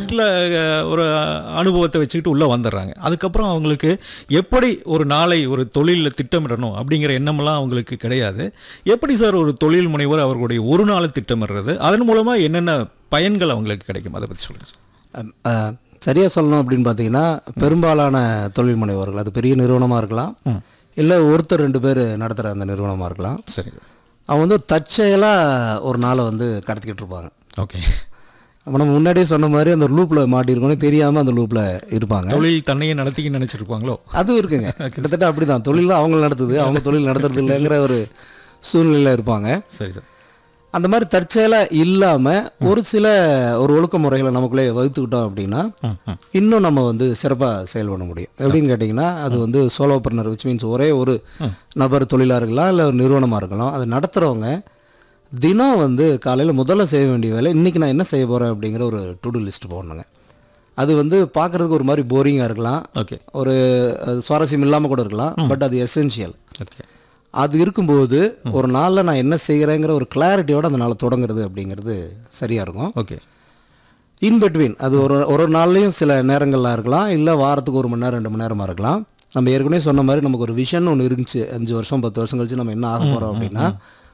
வீட்டில் ஒரு அனுபவத்தை வச்சுக்கிட்டு உள்ளே வந்துடுறாங்க அதுக்கப்புறம் அவங்களுக்கு எப்படி ஒரு நாளை ஒரு தொழிலில் திட்டமிடணும் அப்படிங்கிற எண்ணமெல்லாம் அவங்களுக்கு கிடையாது எப்படி சார் ஒரு தொழில் முனைவர் அவர்களுடைய ஒரு நாளை திட்டமிடுறது அதன் மூலமாக என்னென்ன பயன்கள் அவங்களுக்கு கிடைக்கும் அதை பற்றி சொல்லுங்கள் சார் சரியாக சொல்லணும் அப்படின்னு பார்த்தீங்கன்னா பெரும்பாலான தொழில் முனைவோர்கள் அது பெரிய நிறுவனமாக இருக்கலாம் இல்லை ஒருத்தர் ரெண்டு பேர் நடத்துகிற அந்த நிறுவனமாக இருக்கலாம் சரி அவங்க வந்து ஒரு தற்செயலாக ஒரு நாளை வந்து கடத்திக்கிட்டு இருப்பாங்க ஓகே அப்போ நம்ம முன்னாடியே சொன்ன மாதிரி அந்த லூப்பில் மாட்டியிருக்கோன்னு தெரியாமல் அந்த லூப்பில் இருப்பாங்க தொழில் தன்னையே நடத்திக்க நினைச்சிருப்பாங்களோ அதுவும் இருக்குங்க கிட்டத்தட்ட அப்படி தான் தொழில் தான் அவங்க நடத்துது அவங்க தொழில் நடத்துறது இல்லைங்கிற ஒரு சூழ்நிலையில் இருப்பாங்க சரி சார் அந்த மாதிரி தற்செயலாக இல்லாமல் ஒரு சில ஒரு ஒழுக்க முறைகளை நமக்குள்ளே வகுத்துக்கிட்டோம் அப்படின்னா ம், ம். இன்னும் நம்ம வந்து சிறப்பாக செயல்பட முடியும் எப்படின்னு கேட்டிங்கன்னா அது வந்து சோலோபர்னர் விச் மீன்ஸ் ஒரே ஒரு நபர் தொழிலாக இருக்கலாம் இல்லை ஒரு நிறுவனமாக இருக்கலாம் அது நடத்துகிறவங்க தினம் வந்து காலையில் முதல்ல செய்ய வேண்டிய வேலை இன்றைக்கி நான் என்ன செய்ய போகிறேன் அப்படிங்கிற ஒரு டு லிஸ்ட் போடணுங்க அது வந்து பார்க்குறதுக்கு ஒரு மாதிரி போரிங்காக இருக்கலாம் ஓகே ஒரு அது சுவாரஸ்யம் இல்லாமல் கூட இருக்கலாம் பட் அது எசென்ஷியல் ஓகே அது இருக்கும்போது ஒரு நாளில் நான் என்ன செய்கிறேங்கிற ஒரு கிளாரிட்டியோட அந்த நாளை தொடங்குறது அப்படிங்கிறது சரியாக இருக்கும் ஓகே இன் பிட்வீன் அது ஒரு ஒரு நாள்லேயும் சில நேரங்கள்லாம் இருக்கலாம் இல்லை வாரத்துக்கு ஒரு மணி நேரம் ரெண்டு மணி நேரமாக இருக்கலாம் நம்ம ஏற்கனவே சொன்ன மாதிரி நமக்கு ஒரு விஷன் ஒன்று இருந்துச்சு அஞ்சு வருஷம் பத்து வருஷம் கழிச்சு நம்ம என்ன ஆக போகிறோம் அப்படின்னா